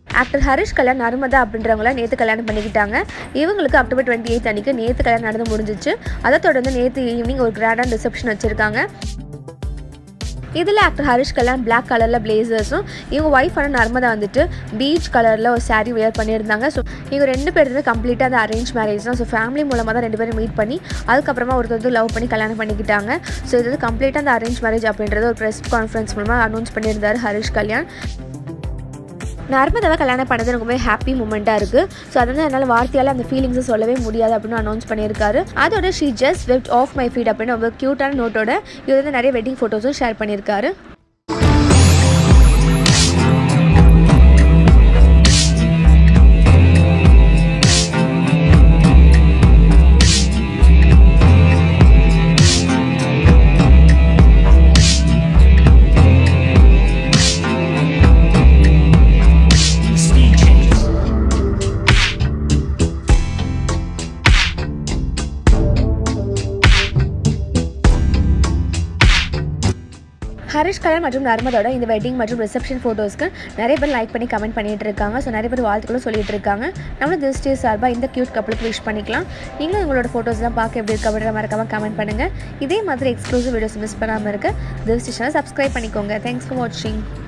actor Harish Kalyan Narmada அப்படின்றவங்கள நேற்று கல்யாணம் பண்ணிக்கிட்டாங்க இவங்களுக்கு அக்டோபர் டுவெண்ட்டி எயித் அன்றைக்கி நேற்று கல்யாணம் நடந்து முடிஞ்சிச்சு அதை தொடர்ந்து நேற்று ஈவினிங் ஒரு கிராண்டான ரிசப்ஷன் வச்சுருக்காங்க இதில் ஆக்டர் ஹரிஷ் கல்யாண் பிளாக் கலரில் பிளேசர்ஸும் இவங்க ஒய்ஃபான நர்மதா வந்துட்டு பீச் கலரில் ஒரு saree வேர் பண்ணியிருந்தாங்க ஸோ இவங்க ரெண்டு பேருமே கம்ப்ளீட்டாக அந்த அரேஞ்ச் மேரேஜ் தான் ஸோ ஃபேமிலி மூலமாக தான் ரெண்டு பேரும் மீட் பண்ணி அதுக்கப்புறமா ஒருத்தர் வந்து லவ் பண்ணி கல்யாணம் பண்ணிக்கிட்டாங்க ஸோ இது வந்து கம்ப்ளீட்டாக அந்த அரேஞ்ச் மேரேஜ் அப்படின்றது ஒரு ப்ரெஸ் கான்ஃபரன்ஸ் மூலமாக அனௌன்ஸ் பண்ணியிருந்தார் ஹரிஷ் கல்யாண் நர்மதாவை கல்யாணம் பண்ணது ரொம்பவே ஹாப்பி மூமெண்ட்டாக இருக்குது ஸோ அதை வந்து என்னால் வார்த்தையால் அந்த ஃபீலிங்ஸை சொல்லவே முடியாது அப்படின்னு அனௌன்ஸ் பண்ணியிருக்காரு அதோட she just swept off my feet அப்படின்னு ரொம்ப க்யூட்டான நோட்டோட இது வந்து நிறைய வெட்டிங் ஃபோட்டோஸும் ஷேர் பண்ணியிருக்காரு ஹரிஷ் கல்யாண் மற்றும் நர்மதோட இந்த வெட்டிங் மற்றும் ரிசப்ஷன் ஃபோட்டோஸ்க்கு நிறைய பேர் லைக் பண்ணி கமெண்ட் பண்ணிட்டு இருக்காங்க ஸோ நிறைய பேர் வாழ்த்துக்களும் சொல்லிட்டு இருக்காங்க நம்மளும் திஸ் டே சார்பாக இந்த க்யூட் கப்பலுக்கு விஷ் பண்ணிக்கலாம் நீங்களும் உங்களோட ஃபோட்டோஸ்லாம் பார்க்க எப்படி இருக்கு அப்படின்ற மறக்காம கமெண்ட் பண்ணுங்கள் இதே மாதிரி எக்ஸ்க்ளூசிவ் வீடியோஸ் மிஸ் பண்ணாமல் இருக்க திஸ் சேனல் சப்ஸ்கிரைப் பண்ணிக்கோங்க தேங்க்ஸ் ஃபார் வாட்சிங்